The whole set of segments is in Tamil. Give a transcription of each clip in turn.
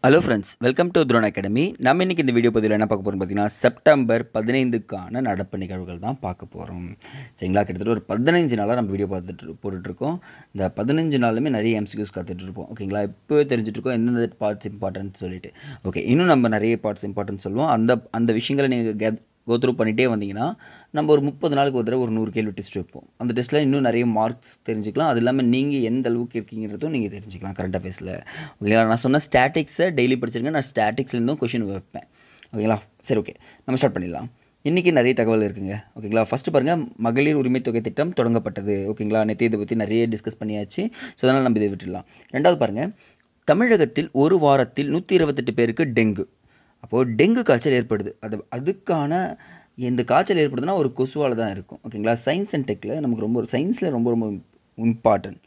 hello friends welcome to drone academy நம்ம இன்றைக்கி இந்த வீடியோ பதிவில் என்ன பார்க்க போகிறோம் பார்த்தீங்கன்னா செப்டம்பர் பதினைந்துக்கான நடப்பு நிகழ்வுகள் தான் பார்க்க போகிறோம் சரிங்களா கிட்டத்தட்ட ஒரு பதினஞ்சு நாளாக நம்ம வீடியோ பார்த்துட்டு போட்டுட்ருக்கோம் இந்த பதினஞ்சு நாளுமே நிறைய எம்சிக்யூஸ் கற்றுட்டு இருப்போம் ஓகேங்களா இப்போவே தெரிஞ்சுட்ருக்கோம் எந்தெந்த பார்ட்ஸ் இம்பார்ட்டன்ட் சொல்லிட்டு ஓகே இன்னும் நம்ம நிறைய பார்ட்ஸ் இம்பார்ட்டன்ட் சொல்லுவோம் அந்த அந்த விஷயங்களை நீங்கள் கே கோத்ரூ பண்ணிகிட்டே வந்தீங்கன்னா நம்ம ஒரு முப்பது நாளுக்கு ஒரு தடவை ஒரு நூறு கேள்வி டெஸ்ட் வைப்போம் அந்த டெஸ்ட்டில் இன்னும் நிறைய மார்க்ஸ் தெரிஞ்சுக்கலாம் அது இல்லாமல் நீங்கள் எந்த அளவுக்கு இருக்கீங்கிறதும் நீங்கள் தெரிஞ்சுக்கலாம் கரண்ட் அஃபேர்ஸில் ஓகேங்களா நான் சொன்ன ஸ்டாட்டிக்ஸை டெய்லி படிச்சிருக்கேன் நான் ஸ்டாட்டிக்ஸ்லேருந்தும் கொஷின் வைப்பேன் ஓகேங்களா சரி ஓகே நம்ம ஸ்டார்ட் பண்ணிடலாம் இன்றைக்கி நிறைய தகவல் இருக்குங்க ஓகேங்களா ஃபஸ்ட்டு பாருங்கள் மகளிர் உரிமை தொகை திட்டம் தொடங்கப்பட்டது ஓகேங்களா நேற்று இதை பற்றி நிறைய டிஸ்கஸ் பண்ணியாச்சு ஸோ அதனால் நம்ம இதை விட்டுடலாம் ரெண்டாவது பாருங்கள் தமிழகத்தில் ஒரு வாரத்தில் நூற்றி இருபத்தெட்டு பேருக்கு டெங்கு அப்போது டெங்கு காய்ச்சல் ஏற்படுது அது அதுக்கான இந்த காய்ச்சல் ஏற்படுதுன்னா ஒரு கொசுவால் தான் இருக்கும் ஓகேங்களா சயின்ஸ் அண்ட் டெக்கில் நமக்கு ரொம்ப சயின்ஸில் ரொம்ப ரொம்ப இம்பார்ட்டன்ட்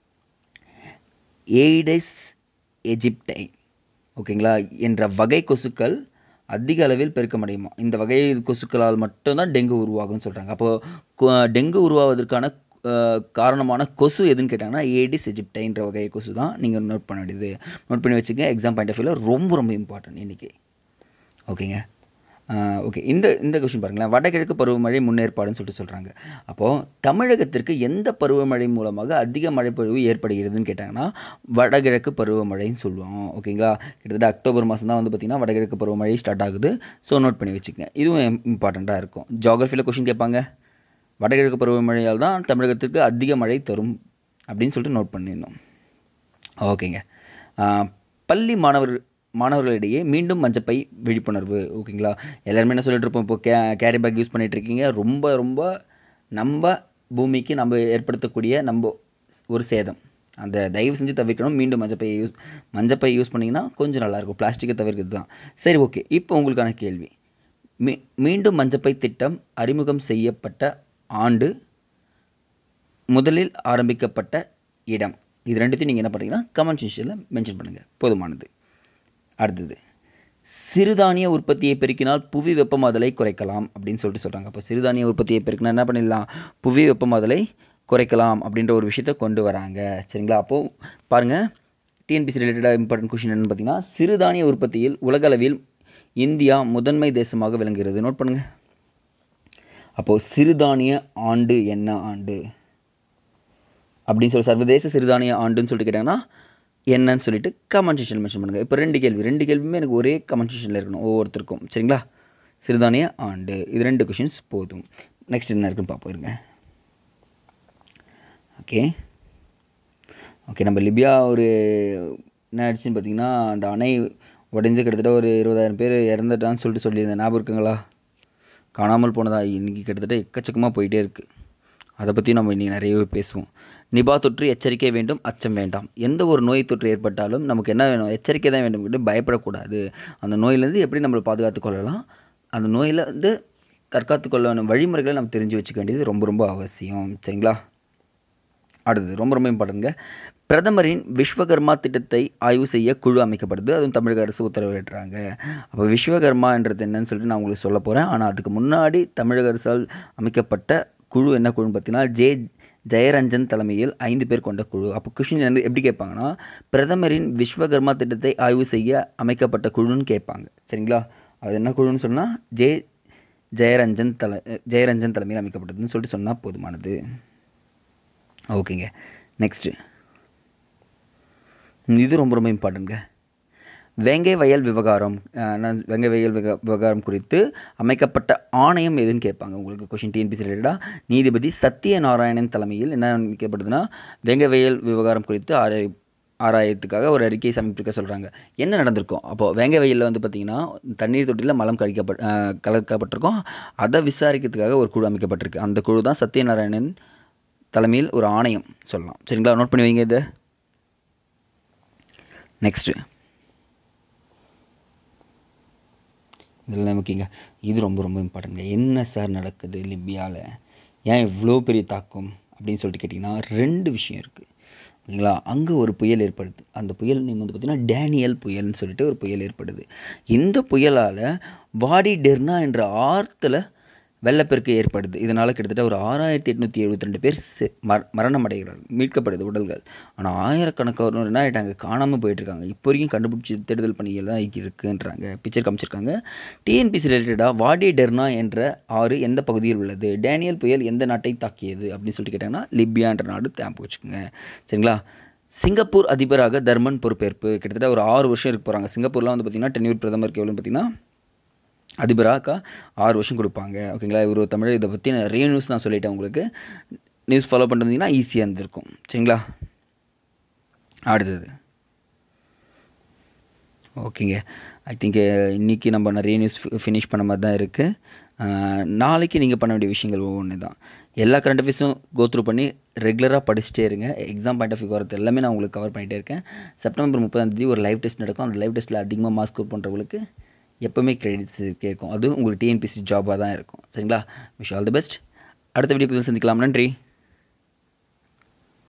எய்டஸ் எஜிப்டை ஓகேங்களா என்ற வகை கொசுக்கள் அதிக அளவில் பெருக்கமடையுமா இந்த வகை கொசுக்களால் மட்டும்தான் டெங்கு உருவாகும்னு சொல்கிறாங்க அப்போது டெங்கு உருவாவதற்கான அஹ், காரணமான கொசு எதுன்னு கேட்டாங்கன்னா ஏடிஸ் எஜிப்டைன்ற வகை கொசு தான் நீங்கள் நோட் பண்ண வேண்டியது நோட் பண்ணி வச்சுக்கங்க எக்ஸாம் பாயிண்ட் ஆஃப் வியூவில் ரொம்ப ரொம்ப இம்பார்ட்டன்ட் இன்றைக்கி ஓகேங்க ஓகே இந்த இந்த கொஷின் பாருங்களேன் வடகிழக்கு பருவமழை முன்னேற்பாடுன்னு சொல்லிட்டு சொல்கிறாங்க அப்போது தமிழகத்திற்கு எந்த பருவமழை மூலமாக அதிக மழைப்பொழிவு ஏற்படுகிறதுன்னு கேட்டாங்கன்னா வடகிழக்கு பருவமழைன்னு சொல்லுவோம் ஓகேங்களா கிட்டத்தட்ட அக்டோபர் மாதம் தான் வந்து பார்த்திங்கன்னா வடகிழக்கு பருவமழை ஸ்டார்ட் ஆகுது ஸோ நோட் பண்ணி வச்சுக்கங்க இதுவும் இம்பார்ட்டண்ட்டாக இருக்கும் ஜாகிரஃபியில் கொஷின் கேட்பாங்க வடகிழக்கு பருவமழையால் தான் தமிழகத்திற்கு அதிக மழை தரும் அப்படின்னு சொல்லிட்டு நோட் பண்ணியிருந்தோம் ஓகேங்க ஆஹ், பள்ளி மாணவர் மாணவர்களிடையே மீண்டும் மஞ்சப்பை விழிப்புணர்வு ஓகேங்களா எல்லாருமே என்ன சொல்லிட்டு இருப்போம் இப்போ கே கேரி பேக் யூஸ் பண்ணிட்டு இருக்கீங்க ரொம்ப ரொம்ப நம்ம பூமிக்கு நம்ம ஏற்படுத்தக்கூடிய நம்ம ஒரு சேதம் அந்த தயவு செஞ்சு தவிர்க்கணும் மீண்டும் மஞ்சப்பை யூஸ் மஞ்சப்பை யூஸ் பண்ணிங்கன்னா கொஞ்சம் நல்லாயிருக்கும் பிளாஸ்டிக்கை தவிர்க்கிறது தான் சரி ஓகே இப்போ உங்களுக்கான கேள்வி மீ மீண்டும் மஞ்சப்பை திட்டம் அறிமுகம் செய்யப்பட்ட ஆண்டு முதலில் ஆரம்பிக்கப்பட்ட இடம் இது ரெண்டுத்தையும் நீங்கள் என்ன பண்ணுறீங்கன்னா கமெண்ட் செக்ஷனில் மென்ஷன் பண்ணுங்கள் போதுமானது அடுத்தது சிறுதானிய உற்பத்தியை பெருக்கினால் புவி வெப்பமாதலை குறைக்கலாம் அப்படின்னு சொல்லிட்டு சொல்கிறாங்க அப்போ சிறுதானிய உற்பத்தியை பெருக்கினா என்ன பண்ணிடலாம் புவி வெப்பமாதலை குறைக்கலாம் அப்படின்ற ஒரு விஷயத்தை கொண்டு வராங்க சரிங்களா அப்போது பாருங்கள் டிஎன்பிசி ரிலேட்டடாக இம்பார்ட்டன்ட் கொஷின் என்னன்னு பார்த்தீங்கன்னா சிறுதானிய உற்பத்தியில் உலகளவில் இந்தியா முதன்மை தேசமாக விளங்குகிறது நோட் பண்ணுங்கள் அப்போது சிறுதானிய ஆண்டு என்ன ஆண்டு அப்படின்னு சொல்லி சர்வதேச சிறுதானிய ஆண்டுன்னு சொல்லிட்டு கேட்டாங்கன்னா என்னன்னு சொல்லிட்டு கமெண்ட் செக்ஷன் மென்ஷன் பண்ணுங்கள் இப்போ ரெண்டு கேள்வி ரெண்டு கேள்வியுமே எனக்கு ஒரே கமெண்ட் செக்ஷனில் இருக்கணும் ஒவ்வொருத்தருக்கும் சரிங்களா சிறுதானிய ஆண்டு இது ரெண்டு கொஷின்ஸ் போதும் நெக்ஸ்ட் என்ன இருக்குன்னு பார்ப்போம் இருங்க ஓகே ஓகே நம்ம லிபியா ஒரு என்ன ஆயிடுச்சுன்னு பார்த்தீங்கன்னா அந்த அணை உடஞ்சி கிட்டத்தட்ட ஒரு இருபதாயிரம் பேர் இறந்துட்டான்னு சொல்லிட்டு சொல்லியிருந்தேன் ஞாபகம் இருக்குங்களா காணாமல் போனதா இன்றைக்கி கிட்டத்தட்ட எக்கச்சக்கமாக போயிட்டே இருக்குது அதை பற்றி நம்ம இன்றைக்கி நிறையவே பேசுவோம் நிபா தொற்று எச்சரிக்கை வேண்டும் அச்சம் வேண்டாம் எந்த ஒரு நோய் தொற்று ஏற்பட்டாலும் நமக்கு என்ன வேணும் எச்சரிக்கை தான் வேண்டும் கிட்ட பயப்படக்கூடாது அந்த நோயிலேருந்து எப்படி நம்மளை பாதுகாத்து கொள்ளலாம் அந்த நோயில் வந்து தற்காத்து கொள்ள வேணும் வழிமுறைகளை நம்ம தெரிஞ்சு வச்சுக்க வேண்டியது ரொம்ப ரொம்ப அவசியம் சரிங்களா அடுத்தது ரொம்ப ரொம்ப இம்பார்ட்டன்ங்க பிரதமரின் விஸ்வகர்மா திட்டத்தை ஆய்வு செய்ய குழு அமைக்கப்படுது அதுவும் தமிழக அரசு உத்தரவிடுறாங்க அப்போ விஸ்வகர்மான்றது என்னன்னு சொல்லிட்டு நான் உங்களுக்கு சொல்ல போகிறேன் ஆனால் அதுக்கு முன்னாடி தமிழக அரசால் அமைக்கப்பட்ட குழு என்ன குழுன்னு பார்த்தீங்கன்னா ஜே ஜெயரஞ்சன் தலைமையில் ஐந்து பேர் கொண்ட குழு அப்போ கொஷின் வந்து எப்படி கேட்பாங்கன்னா பிரதமரின் விஸ்வகர்மா திட்டத்தை ஆய்வு செய்ய அமைக்கப்பட்ட குழுன்னு கேட்பாங்க சரிங்களா அது என்ன குழுன்னு சொன்னால் ஜே ஜெயரஞ்சன் தலை ஜெயரஞ்சன் தலைமையில் அமைக்கப்பட்டதுன்னு சொல்லிட்டு சொன்னால் போதுமானது ஓகேங்க நெக்ஸ்ட்டு இது ரொம்ப ரொம்ப இம்பார்ட்டன்ட்ங்க வேங்கை வயல் விவகாரம் அஹ், நான் வேங்கை வயல் விவ விவகாரம் குறித்து அமைக்கப்பட்ட ஆணையம் எதுன்னு கேட்பாங்க உங்களுக்கு கொஷின் டிஎன்பிசி ரிலேட்டடாக நீதிபதி சத்யநாராயணன் தலைமையில் என்ன அமைக்கப்படுதுன்னா வேங்கை வயல் விவகாரம் குறித்து ஆராய் ஆராயத்துக்காக ஒரு அறிக்கை சமர்ப்பிக்க சொல்கிறாங்க என்ன நடந்திருக்கும் அப்போது வேங்கை வயலில் வந்து பார்த்திங்கன்னா தண்ணீர் தொட்டியில் மலம் கழிக்கப்பட் அஹ், கலக்கப்பட்டிருக்கும் அதை விசாரிக்கிறதுக்காக ஒரு குழு அமைக்கப்பட்டிருக்கு அந்த குழு தான் சத்யநாராயணன் தலைமையில் ஒரு ஆணையம் சொல்லலாம் சரிங்களா நோட் பண்ணி வைங்க இதை நெக்ஸ்ட்டு இதெல்லாம் ஓகேங்க இது ரொம்ப ரொம்ப இம்பார்ட்டன்ட்ங்க என்ன சார் நடக்குது லிபியாவில் ஏன் இவ்வளோ பெரிய தாக்கம் அப்படின்னு சொல்லிட்டு கேட்டிங்கன்னா ரெண்டு விஷயம் இருக்குது ஓகேங்களா அங்கே ஒரு புயல் ஏற்படுது அந்த புயல் நேம் வந்து பார்த்திங்கன்னா டேனியல் புயல்னு சொல்லிட்டு ஒரு புயல் ஏற்படுது இந்த புயலால் வாடி டெர்னா என்ற ஆற்றுல வெள்ளப்பெருக்கு ஏற்படுது இதனால் கிட்டத்தட்ட ஒரு ஆறாயிரத்தி எட்நூற்றி எழுபத்தி ரெண்டு பேர் செ- மர மரணம் அடைகிறார்கள் மீட்கப்படுது உடல்கள் ஆனால் ஆயிரக்கணக்கானோர் என்ன ஆகிட்டாங்க காணாமல் போயிட்டுருக்காங்க இப்போ வரைக்கும் கண்டுபிடிச்சி தேடுதல் பணிகள் தான் இருக்குன்றாங்க பிக்சர் காமிச்சிருக்காங்க டிஎன்பிசி ரிலேட்டடாக வாடி டெர்னா என்ற ஆறு எந்த பகுதியில் உள்ளது டேனியல் புயல் எந்த நாட்டை தாக்கியது அப்படின்னு சொல்லிட்டு கேட்டாங்கன்னா லிபியான்ற நாடு ஞாபகம் வச்சுக்கோங்க சரிங்களா சிங்கப்பூர் அதிபராக தர்மன் பொறுப்பேற்பு கிட்டத்தட்ட ஒரு ஆறு வருஷம் இருக்க போகிறாங்க சிங்கப்பூர்லாம் வந்து பார்த்திங்கன்னா டென்யூர் பிரதமருக்கு எவ்வளோன்னு பார்த்தீங்கன்னா அதிபராக ஆறு வருஷம் கொடுப்பாங்க ஓகேங்களா இவர் ஒரு தமிழர் இதை பற்றி நிறைய நியூஸ் நான் சொல்லிட்டேன் உங்களுக்கு நியூஸ் ஃபாலோ பண்ணிருந்தீங்கன்னா ஈஸியாக இருந்திருக்கும் சரிங்களா அடுத்தது ஓகேங்க ஐ திங்க் இன்றைக்கி நம்ம நிறைய நியூஸ் ஃபினிஷ் பண்ண மாதிரி தான் இருக்குது நாளைக்கு நீங்கள் பண்ண வேண்டிய விஷயங்கள் ஒவ்வொன்று தான் எல்லா கரண்ட் அஃபேர்ஸும் கோத்ரூ பண்ணி ரெகுலராக படிச்சுட்டே இருங்க எக்ஸாம் பாயிண்ட் ஆஃப் வியூ வரது எல்லாமே நான் உங்களுக்கு கவர் பண்ணிகிட்டே இருக்கேன் செப்டம்பர் முப்பதாம் தேதி ஒரு லைவ் டெஸ்ட் நடக்கும் அந்த லைவ் டெஸ்ட்டில் அதிகமாக மார்க் ஸ்கோர் பண்ணுறவங்களுக்கு எப்போவுமே கிரெடிட்ஸ் கேட்கும் அது உங்களுக்கு டிஎன்பிசி ஜாபாக தான் இருக்கும் சரிங்களா விஷ் ஆல் தி பெஸ்ட் அடுத்த வீடியோ சந்திக்கலாம் நன்றி